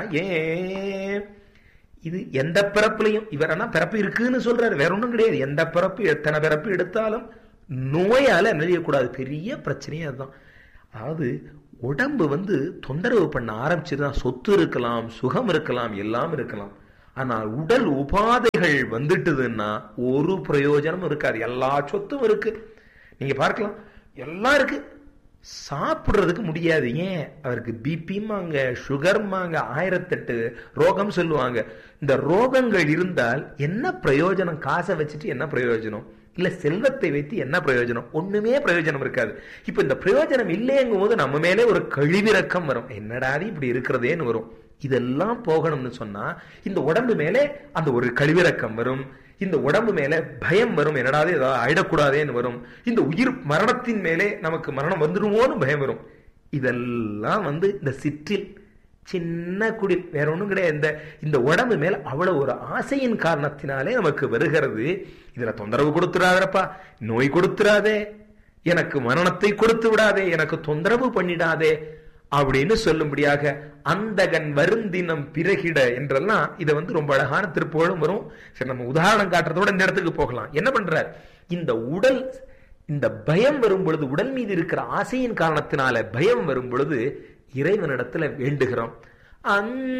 ஏன் இது எந்த பிறப்புலையும் இவர் ஆனா பிறப்பு இருக்குன்னு சொல்றாரு வேற ஒண்ணும் கிடையாது எந்த பிறப்பு எத்தனை பிறப்பு எடுத்தாலும் நோயால நெளியக்கூடாது பெரிய பிரச்சனையே அதுதான் அதாவது உடம்பு வந்து தொந்தரவு பண்ண ஆரம்பிச்சுதான் சொத்து இருக்கலாம் சுகம் இருக்கலாம் எல்லாம் இருக்கலாம் ஆனால் உடல் உபாதைகள் வந்துட்டுதுன்னா ஒரு பிரயோஜனமும் இருக்காது எல்லா சொத்தும் இருக்கு நீங்க பார்க்கலாம் எல்லாம் இருக்கு சாப்பிடுறதுக்கு முடியாது ஏன் அவருக்கு பிபிமாங்க சுகர்மாங்க ஆயிரத்தெட்டு ரோகம் சொல்லுவாங்க இந்த ரோகங்கள் இருந்தால் என்ன பிரயோஜனம் காசை வச்சுட்டு என்ன பிரயோஜனம் இல்ல செல்வத்தை வைத்து என்ன பிரயோஜனம் ஒண்ணுமே பிரயோஜனம் இருக்காது இப்ப இந்த பிரயோஜனம் இல்லையங்கும் போது நம்ம மேலே ஒரு கழிவிறக்கம் வரும் என்னடாது இப்படி இருக்கிறதேன்னு வரும் இதெல்லாம் போகணும்னு சொன்னா இந்த உடம்பு மேலே அந்த ஒரு கழிவிறக்கம் வரும் இந்த உடம்பு மேல பயம் வரும் என்னடாது ஏதாவது ஆயிடக்கூடாதேன்னு வரும் இந்த உயிர் மரணத்தின் மேலே நமக்கு மரணம் வந்துடுமோன்னு பயம் வரும் இதெல்லாம் வந்து இந்த சிற்றில் சின்ன குடில் வேற ஒண்ணும் கிடையாது இந்த இந்த உடம்பு மேல அவ்வளவு ஒரு ஆசையின் காரணத்தினாலே நமக்கு வருகிறது இதுல தொந்தரவு கொடுத்துடாதப்பா நோய் கொடுத்துடாதே எனக்கு மரணத்தை கொடுத்து விடாதே எனக்கு தொந்தரவு பண்ணிடாதே அப்படின்னு சொல்லும்படியாக அந்தகன் வருந்தினம் பிறகிட என்றெல்லாம் இதை வந்து ரொம்ப அழகான திருப்புகழும் வரும் சரி நம்ம உதாரணம் காட்டுறதோட இந்த இடத்துக்கு போகலாம் என்ன பண்றார் இந்த உடல் இந்த பயம் வரும் பொழுது உடல் மீது இருக்கிற ஆசையின் காரணத்தினால பயம் வரும் பொழுது இறைவனிடத்துல வேண்டுகிறோம் அந்த